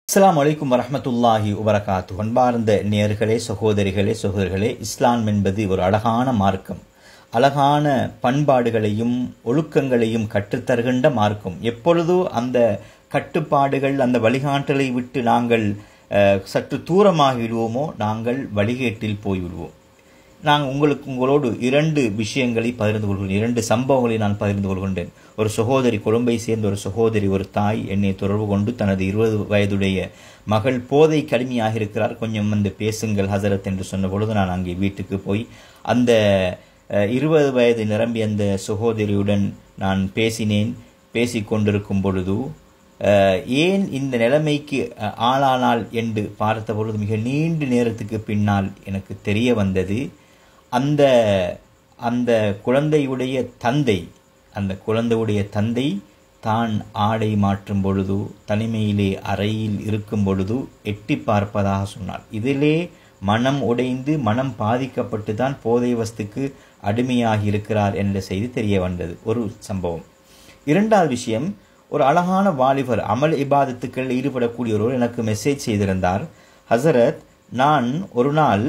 அஸ்ஸலாமு அலைக்கும் வரஹ்மத்துல்லாஹி வபரகாத்து அன்பார்ந்த நேர்களே சகோதரிகளே சகோதரிகளே இஸ்லாம் என்பது ஒரு அழகான மார்க்கம் அழகான பண்பாடுகளையும் ஒழுக்கங்களையும் கற்றுத்தருகின்ற மார்க்கம் எப்பொழுதோ அந்த கட்டுப்பாடுகள் அந்த வழிகாட்டலை விட்டு நாங்கள் அஹ், சற்று தூரமாகிவிடுவோமோ நாங்கள் வழிகேட்டில் போய்விடுவோம் நான் உங்களுக்கு உங்களோடு இரண்டு விஷயங்களை பகிர்ந்து கொள்கிறேன் இரண்டு சம்பவங்களை நான் பகிர்ந்து கொள்கின்றேன் ஒரு சகோதரி கொழும்பை சேர்ந்த ஒரு சகோதரி ஒரு தாய் என்னை தொடர்பு கொண்டு தனது இருபது வயதுடைய மகள் போதை கடுமையாக இருக்கிறார் கொஞ்சம் வந்து பேசுங்கள் ஹசரத் என்று சொன்ன பொழுது நான் அங்கே வீட்டுக்கு போய் அந்த அஹ், இருபது வயது நிரம்பி அந்த சகோதரியுடன் நான் பேசினேன் பேசிக் கொண்டிருக்கும் பொழுது அஹ், ஏன் இந்த நிலைமைக்கு அஹ், ஆளானாள் என்று பார்த்த பொழுது மிக நீண்ட நேரத்துக்கு பின்னால் எனக்கு தெரிய வந்தது அந்த அந்த குழந்தையுடைய தந்தை அந்த குழந்தையுடைய தந்தை தான் ஆடை மாற்றும் பொழுது தனிமையிலே அறையில் இருக்கும் பொழுது எட்டி பார்ப்பதாக சொன்னார் இதிலே மனம் உடைந்து மனம் பாதிக்கப்பட்டு தான் போதை வஸ்துக்கு அடிமையாகி இருக்கிறார் என்ற செய்தி தெரிய வந்தது ஒரு சம்பவம் இரண்டாவது விஷயம் ஒரு அழகான வாலிபர் அமல் இபாதத்துக்கள் ஈடுபடக்கூடிய ஒருவர் எனக்கு மெசேஜ் செய்திருந்தார் ஹசரத் நான் ஒரு நாள்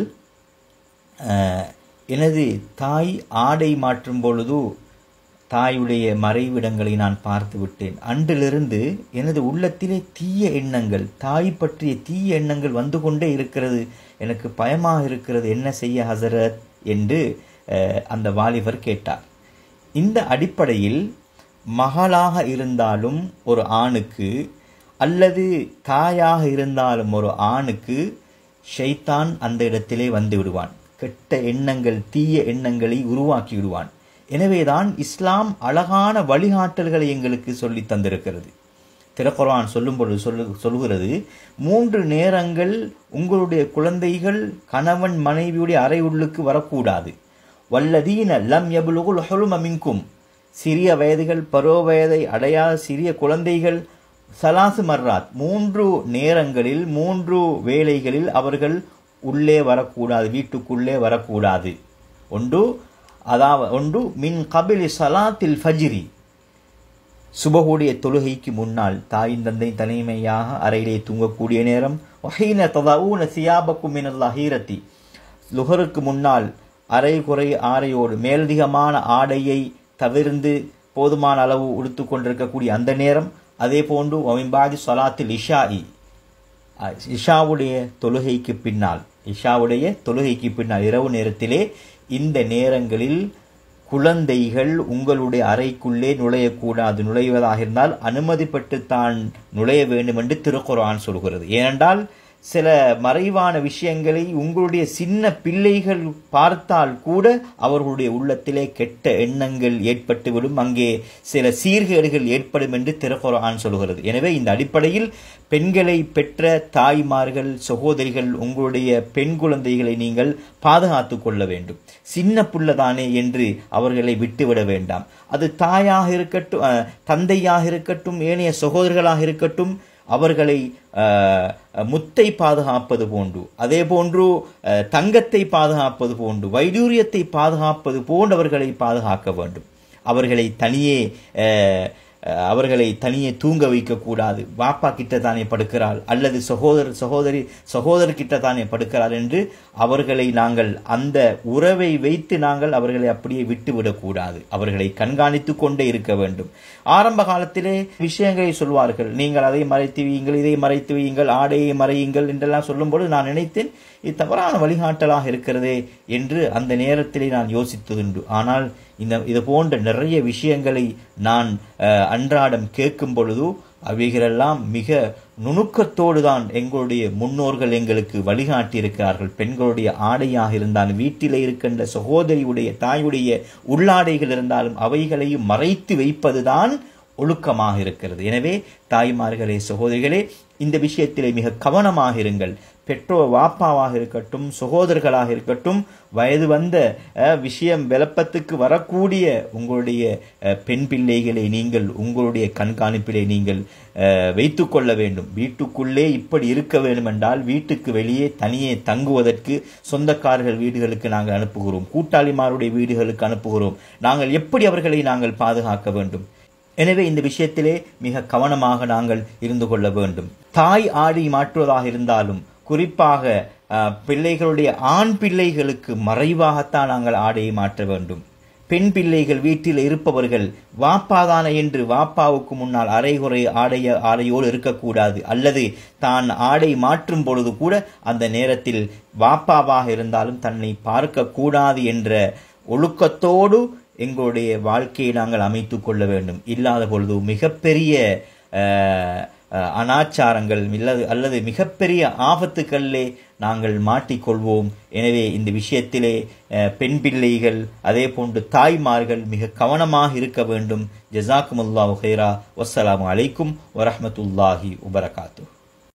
அஹ், எனது தாய் ஆடை மாற்றும் பொழுது தாயுடைய மறைவிடங்களை நான் பார்த்து விட்டேன் அன்றிலிருந்து எனது உள்ளத்திலே தீய எண்ணங்கள் தாய் பற்றிய தீய எண்ணங்கள் வந்து கொண்டே இருக்கிறது எனக்கு பயமாக இருக்கிறது என்ன செய்ய ஹசரத் என்று அஹ், அந்த வாலிபர் கேட்டார் இந்த அடிப்படையில் மகளாக இருந்தாலும் ஒரு ஆணுக்கு அல்லது தாயாக இருந்தாலும் ஒரு ஆணுக்கு ஷைத்தான் அந்த இடத்திலே வந்து விடுவான் கெட்ட எண்ணங்கள் தீய எண்ணங்களை உருவாக்கி விடுவான் எனவேதான் இஸ்லாம் அழகான வழிகாட்டல்களை எங்களுக்கு சொல்லி தந்திருக்கிறது திருக்குர்ஆன் சொல்லும் பொழுது சொல்லு சொல்கிறது மூன்று நேரங்கள் உங்களுடைய குழந்தைகள் கணவன் மனைவியுடைய அறை உள்ளுக்கு வரக்கூடாது வல்லதீன லம் யபுலுகுல் ஹுலும மின்கும் சிறிய வயதுகள் பருவ வயதை அடையாத சிறிய குழந்தைகள் சலாசு மர்ராத் மூன்று நேரங்களில் மூன்று வேளைகளில் அவர்கள் உள்ளே வரக்கூடாது வீட்டுக்குள்ளே வரக்கூடாது ஒன்று அதாவது ஒன்று மின் கபிலி சலாத்தில் ஃபஜ்ரி சுபகுடைய தொழுகைக்கு முன்னால் தாயின் தந்தை தனிமையாக அறையிலே தூங்கக்கூடிய நேரம் வஹீன ததவுன சியாபக்கும் மினல் அஹீரத்தி லுஹருக்கு முன்னால் அரை குறை ஆடையோடு மேலதிகமான ஆடையை தவிர்ந்து போதுமான அளவு உடுத்து கொண்டிருக்கக்கூடிய அந்த நேரம் அதே போன்று ஒமிபாதி சொலாத்தில் இஷாஇ அஹ், இஷாவுடைய தொழுகைக்கு பின்னால் இஷாவுடைய தொழுகைக்கு பின்னால் இரவு நேரத்திலே இந்த நேரங்களில் குழந்தைகள் உங்களுடைய அறைக்குள்ளே நுழையக்கூடாது நுழைவதாக இருந்தால் அனுமதி பெற்றுத்தான் நுழைய வேண்டும் என்று திருக்குர்ஆன் சொல்கிறது ஏனென்றால் சில மறைவான விஷயங்களை உங்களுடைய சின்ன பிள்ளைகள் பார்த்தால் கூட அவர்களுடைய உள்ளத்திலே கெட்ட எண்ணங்கள் ஏற்பட்டுவிடும் அங்கே சில சீர்கேடுகள் ஏற்படும் என்று திருக்குர்ஆன் சொல்கிறது எனவே இந்த அடிப்படையில் பெண்களை பெற்ற தாய்மார்கள் சகோதரிகள் உங்களுடைய பெண் குழந்தைகளை நீங்கள் பாதுகாத்து கொள்ள வேண்டும் சின்ன புள்ளதானே என்று அவர்களை விட்டுவிட வேண்டாம் அது தாயாக இருக்கட்டும் அஹ், தந்தையாக இருக்கட்டும் ஏனைய சகோதரர்களாக இருக்கட்டும் அவர்களை அஹ், முத்தை பாதுகாப்பது போன்று அதே போன்று அஹ், தங்கத்தை பாதுகாப்பது போன்று வைடூரியத்தை பாதுகாப்பது போன்று அவர்களை பாதுகாக்க வேண்டும் அவர்களை தனியே அஹ், அஹ், அவர்களை தனியே தூங்க வைக்கக்கூடாது பாப்பா கிட்ட தானே படுக்கிறாள் அல்லது சகோதர சகோதரி சகோதரர் கிட்ட தானே படுக்கிறாள் என்று அவர்களை நாங்கள் அந்த உறவை வைத்து நாங்கள் அவர்களை அப்படியே விட்டு விடக்கூடாது அவர்களை கண்காணித்து கொண்டே இருக்க வேண்டும் ஆரம்ப காலத்திலே விஷயங்களை சொல்வார்கள் நீங்கள் அதை மறைத்து வையுங்கள் இதை மறைத்து வையுங்கள் ஆடையை மறையுங்கள் என்றெல்லாம் சொல்லும்போது நான் நினைத்தேன் இது தவறான வழிகாட்டலாக இருக்கிறதே என்று அந்த நேரத்திலே நான் யோசித்ததுண்டு ஆனால் இந்த இது போன்ற நிறைய விஷயங்களை நான் அஹ், அன்றாடம் கேட்கும் பொழுது அவைகளெல்லாம் மிக நுணுக்கத்தோடு தான் எங்களுடைய முன்னோர்கள் எங்களுக்கு வழிகாட்டி இருக்கிறார்கள் பெண்களுடைய ஆடையாக இருந்தாலும் வீட்டிலே இருக்கின்ற சகோதரியுடைய தாயுடைய உள்ளாடைகள் இருந்தாலும் அவைகளையும் மறைத்து வைப்பதுதான் ஒழுக்கமாக இருக்கிறது எனவே தாய்மார்களே சகோதரிகளே இந்த விஷயத்திலே மிக கவனமாக இருங்கள் பெற்றோர் வாப்பாவாக இருக்கட்டும் சகோதரர்களாக இருக்கட்டும் வயது வந்த அஹ், விஷயம் விளப்பத்துக்கு வரக்கூடிய உங்களுடைய அஹ், பெண் பிள்ளைகளை நீங்கள் உங்களுடைய கண்காணிப்பிலே நீங்கள் அஹ், வைத்துக்கொள்ள வேண்டும் வீட்டுக்குள்ளே இப்படி இருக்க வேண்டும் என்றால் வீட்டுக்கு வெளியே தனியே தங்குவதற்கு சொந்தக்காரர்கள் வீடுகளுக்கு நாங்கள் அனுப்புகிறோம் கூட்டாளிமாருடைய வீடுகளுக்கு அனுப்புகிறோம் நாங்கள் எப்படி அவர்களை நாங்கள் பாதுகாக்க வேண்டும் எனவே இந்த விஷயத்திலே மிக கவனமாக நாங்கள் இருந்து கொள்ள வேண்டும் தாய் ஆடி மாற்றுவதாக இருந்தாலும் குறிப்பாக அஹ், பிள்ளைகளுடைய ஆண் பிள்ளைகளுக்கு மறைவாகத்தான் நாங்கள் ஆடையை மாற்ற வேண்டும் பெண் பிள்ளைகள் வீட்டில் இருப்பவர்கள் வாப்பாதான என்று வாப்பாவுக்கு முன்னால் அரைகுறை ஆடைய ஆடையோடு இருக்கக்கூடாது அல்லது தான் ஆடை மாற்றும் பொழுது கூட அந்த நேரத்தில் வாப்பாவாக இருந்தாலும் தன்னை பார்க்கக்கூடாது என்ற ஒழுக்கத்தோடு எங்களுடைய வாழ்க்கையை நாங்கள் அமைத்துக் கொள்ள வேண்டும் இல்லாத பொழுது மிகப்பெரிய அஹ், அஹ், அனாச்சாரங்கள் இல்லது அல்லது மிகப்பெரிய ஆபத்துக்களிலே நாங்கள் மாட்டிக்கொள்வோம் எனவே இந்த விஷயத்திலே அஹ், பெண் பிள்ளைகள் அதே போன்று தாய்மார்கள் மிக கவனமாக இருக்க வேண்டும் ஜசாக்குமுல்லாஹு ஹைரா வஸ்ஸலாமு அலைக்கும் வரஹ்மத்துல்லாஹி வபரகாத்துஹ்